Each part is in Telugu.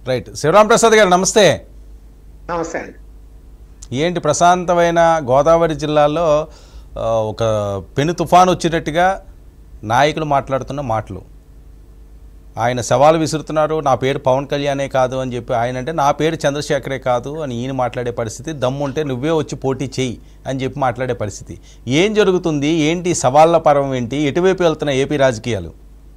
రైట్ శివరాం ప్రసాద్ గారు నమస్తే నమస్తే అండి ఏంటి ప్రశాంతమైన గోదావరి జిల్లాలో ఆ, ఒక పెను తుఫాను వచ్చినట్టుగా నాయకులు మాట్లాడుతున్న మాటలు ఆయన సవాలు విసురుతున్నారు నా పేరు పవన్ కళ్యాణే కాదు అని చెప్పి ఆయన అంటే నా పేరు చంద్రశేఖరే కాదు అని ఈయన మాట్లాడే పరిస్థితి దమ్ముంటే నువ్వే వచ్చి పోటీ చెయ్యి అని చెప్పి మాట్లాడే పరిస్థితి ఏం జరుగుతుంది ఏంటి సవాళ్ళ పర్వం ఏంటి ఎటువైపు వెళ్తున్నాయి ఏపీ రాజకీయాలు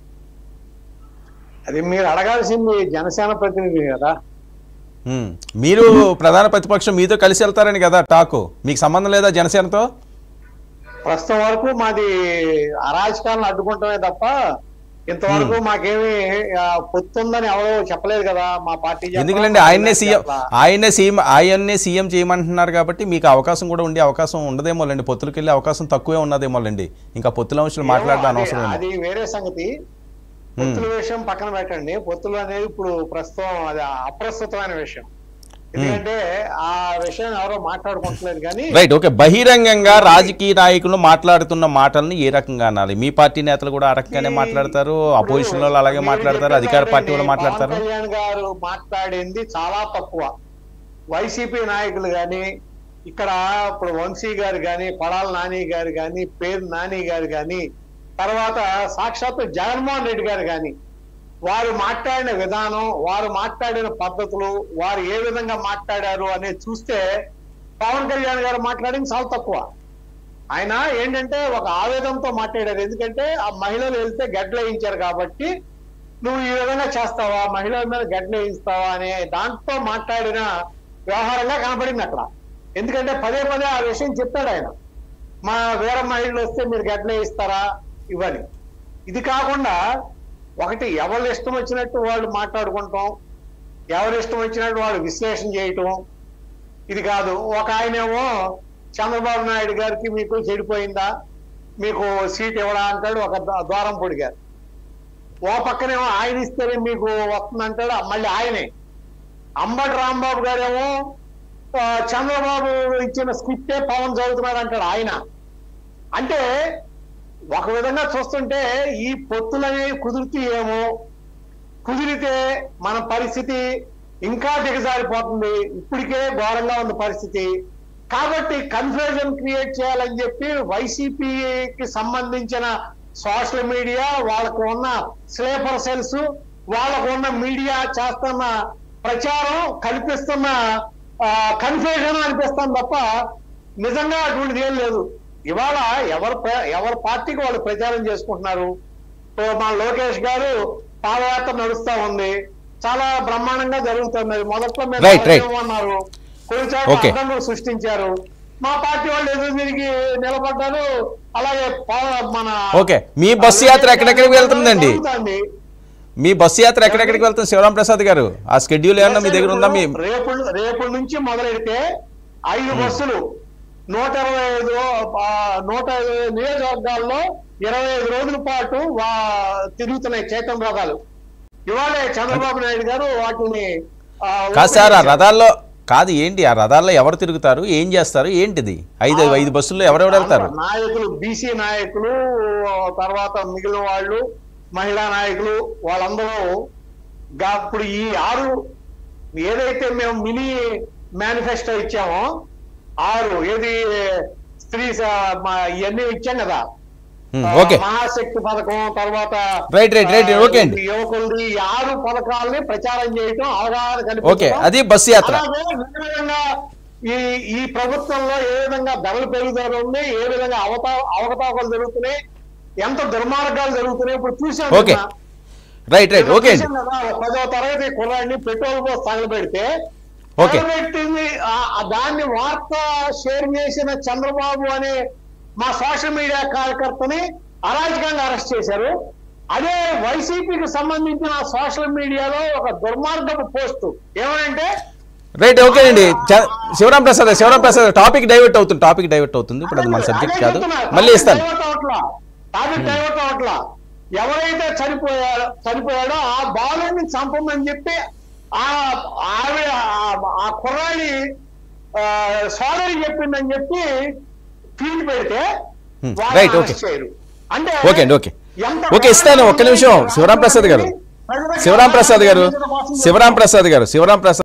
అది మీరు అడగాల్సింది జనసేన ప్రతినిధి కదా ఉమ్. మీరు ప్రధాన ప్రతిపక్షం మీతో కలిసి వెళ్తారని కదా టాకు మీకు సంబంధం లేదా జనసేనతో ప్రస్తుతం వరకు మాది అరాజకాలను అడ్డుకుంటమే తప్ప ఇంతవరకు మాకేమి ఆ, పొత్తుందని ఎవరో చెప్పలేదు కదా మా పార్టీ చెప్పాలా, ఎందుకంటే మా ఆయన్నే పార్టీ సీఎం చెప్పాలా. ఆయన్నే సీఎం ఆయన్నే సీఎం చేయమంటున్నారు కాబట్టి మీకు అవకాశం కూడా ఉండే అవకాశం ఉండదేమోలేండి పొత్తులకు వెళ్ళే అవకాసం తక్కువే ఉన్నదేమోలేండి ఇంకా పొత్తుల అంశాలు మాట్లాడడం ఏమో, అనవసరం అది- అది వేరే సంగతి పొత్తుల విషయం పక్కన పెట్టండి పొత్తులు అనేది ఇప్పుడు ప్రస్తుతం అది అప్రస్తుతమైన విషయం ఎందుకంటే ఆ విషయం ఎవరో మాట్లాడుకుంటలేదు కానీ రైట్ ఓకే బహిరంగంగా రాజకీయ నాయకులు మాట్లాడుతున్న మాటల్ని ఏ రకంగా అనాలి మీ పార్టీ నేతలు కూడా ఆ రకంగానే మాట్లాడతారు అపోజిషన్ వాళ్ళు అలాగే మీరు మాట్లాడతారు చెప్పేది అధికార పార్టీ వాళ్ళు ఏంటంటే, మాట్లాడతారు పవన్ కళ్యాణ్ గారు మాట్లాడింది చాలా తక్కువ వైసీపీ నాయకులు గాని ఇక్కడ ఇప్పుడు వంశీ గారు గాని పడాల నాని గారు గాని పేరు నాని గారు గాని తర్వాత సాక్షాత్తు జగన్మోహన్ రెడ్డి గారు గాని వారు మాట్లాడిన విధానం వారు మాట్లాడిన పద్ధతులు వారు ఏ విధంగా మాట్లాడారు అనేది చూస్తే పవన్ కళ్యాణ్ గారు మాట్లాడింది చాలా తక్కువ ఆయన ఏంటంటే ఒక ఆవేదనతో మాట్లాడారు ఎందుకంటే ఆ మహిళలు వెళ్తే గడ్డలు వేయించారు కాబట్టి నువ్వు ఈ విధంగా చేస్తావా మహిళల మీద గడ్డలు వేయిస్తావా అనే దాంతో మాట్లాడిన వ్యవహారంగా కనబడింది అక్కడ ఎందుకంటే పదే పదే ఆ విషయం చెప్పాడు ఆయన మా వేరే మహిళలు వస్తే మీరు గడ్డలు వేయిస్తారా ఇవని ఇది కాకుండా ఒకటి ఎవరు ఇష్టం వచ్చినట్టు వాళ్ళు మాట్లాడుకుంటాం ఎవరి ఇష్టం వచ్చినట్టు వాళ్ళు విశ్లేషణ చేయటం ఇది కాదు ఒక ఆయనేమో చంద్రబాబు నాయుడు గారికి మీకు చెడిపోయిందా మీకు సీట్ ఇవ్వడా అంటాడు ఒక ద- ద్వారం పొడిగారు ఓ పక్కనేమో ఆయన ఇస్తేనే మీకు వస్తుందంటాడు మళ్ళీ ఆయనే అంబటి రాంబాబు గారేమో ఆ, చంద్రబాబు ఇచ్చిన స్క్రిప్టే పవన్ చదువుతున్నాడు అంటాడు ఆయన అంటే ఒక విధంగా చూస్తుంటే ఈ పొత్తులనేవి కుదురుతూ ఏమో కుదిరితే మన పరిస్థితి ఇంకా దిగజారిపోతుంది ఇప్పటికే ఘోరంగా ఉంది పరిస్థితి కాబట్టి కన్ఫ్యూజన్ క్రియేట్ చేయాలని చెప్పి వైసీపీకి సంబంధించిన సోషల్ మీడియా వాళ్ళకు ఉన్న స్లేపర్ సెల్స్ వాళ్ళకు ఉన్న మీడియా చేస్తున్న ప్రచారం కల్పిస్తున్న కన్ఫ్యూజన్ అనిపిస్తుంది తప్ప నిజంగా అటువంటిది ఏం లేదు ఇవాళ ఎవరు ప్ర- ఎవరి పార్టీకి వాళ్ళు ప్రచారం చేసుకుంటున్నారు సో మా లోకేష్ గారు పాదయాత్ర నడుస్తా ఉంది చాలా బ్రహ్మాండంగా జరుగుతున్నది మొదట్లో మీరు Right, right. అన్నారు కొన్ని చోట్ల Okay. అడ్డంకులు సృష్టించారు మా పార్టీ వాళ్ళు ఎదురు తిరిగి నిలబడ్డారు అలాగే పా- మన ఓకే మీ బస్సు యాత్ర ఎక్కడెక్కడికి వెళ్తుందండి జరుగుతుంది. మీ బస్సు యాత్ర ఎక్కడెక్కడికి వెళ్తుంది శివరాం ప్రసాద్ గారు ఆ స్కెడ్యూల్ ఏమన్నా మీ దగ్గర ఉందా మీ రేపు రేపు నుంచి మొదలెడితే ఐదు బస్సులు నూట ఇరవై ఐదు ఆ, నూట ఐదు నియోజకవర్గాల్లో ఇరవై ఐదు రోజుల పాటు వా- తిరుగుతున్నాయి చైతన్య రథాలు ఇవాళే చంద్రబాబు నాయుడు గారు వాటిని ఆ, కాదు సార్ ఆ ఓపెన్ చేశారు. రథాల్లో కాదు ఏంటి ఆ రథాల్లో ఎవరు తిరుగుతారు ఏం చేస్తారు ఏంటిది ఐదు ఐదు బస్సుల్లో ఎవరెవరు వెళ్తారు నాయకులు బీసీ నాయకులు తర్వాత మిగిలిన వాళ్ళు మహిళా నాయకులు వాళ్ళందరూ గా- ఇప్పుడు ఈ ఆరు ఏదైతే మేము మినీ మేనిఫెస్టో ఇచ్చామో ఆరు ఏది స్త్రీ స- మా- ఇవన్నీ ఇచ్చాం కదా హ్మ్, ఆ, ఓకే మహాశక్తి పథకం తర్వాత రైట్, రైట్, రైట్, ఆ, ఓకే అండి. ఈ యువకులది ఈ ఆరు పథకాలని ప్రచారం చేయటం అవగాహన ఓకే కల్పించడం అది బస్సు యాత్ర అలాగే ఏ విధంగా ఈ ఈ ప్రభుత్వంలో ఏ విధంగా ధరలు పెరుగుదల ఉంది ఏ విధంగా అవతా అవకతవకలు జరుగుతున్నాయి ఎంత దుర్మార్గాలు జరుగుతున్నాయి ఇప్పుడు చూసాం ఓకే. కదా. రైట్ రైట్ ఓకే అండి చూసాం కదా, పదవ తరగతి కుర్రాడిని పెట్రోల్ పోసి తగలబెడితే ఓకే. తగలబెట్టింది ఆ- ఆ దాన్ని వార్త షేర్ చేసిన చంద్రబాబు అనే మా సోషల్ మీడియా కార్యకర్తని అరాజకంగా అరెస్ట్ చేశారు అదే వైసీపీకి సంబంధించిన సోషల్ మీడియాలో ఒక దుర్మార్గపు పోస్ట్ ఏమనంటే రైట్ ఓకే అండి చ- శివరాం ప్రసాద్ శివరాం ప్రసాద్ టాపిక్ డైవర్ట్ అవుతుంది టాపిక్ డైవర్ట్ అవుతుంది ఇప్పుడు అది మన సబ్జెక్ట్ కాదు మళ్ళీ ఇస్తాను టాపిక్ డైవర్ట్ అవట్లా ఎవరైతే చనిపోయాడో చనిపోయాడో ఆ బాలుని చంపమని చెప్పి ఆ ఆవిడ ఆ- ఆ కుర్రాడి ఆ, సోదరి చెప్పిందని చెప్పి ఫీల్డ్ పెడితే Hmm, వాళ్ళని right, okay. arrest చేయరు అంటే ఓకే అండి ఓకే ఎంత ఓకే ఇస్తాను ఒక్క నిమిషం రాజకీయ శివరాం ప్రసాద్ గారు ప్రజలకు శివరాం ప్రసాద్ గారు మోసం చేస్తున్నారు. శివరాం ప్రసాద్ గారు శివరాం ప్రసాద్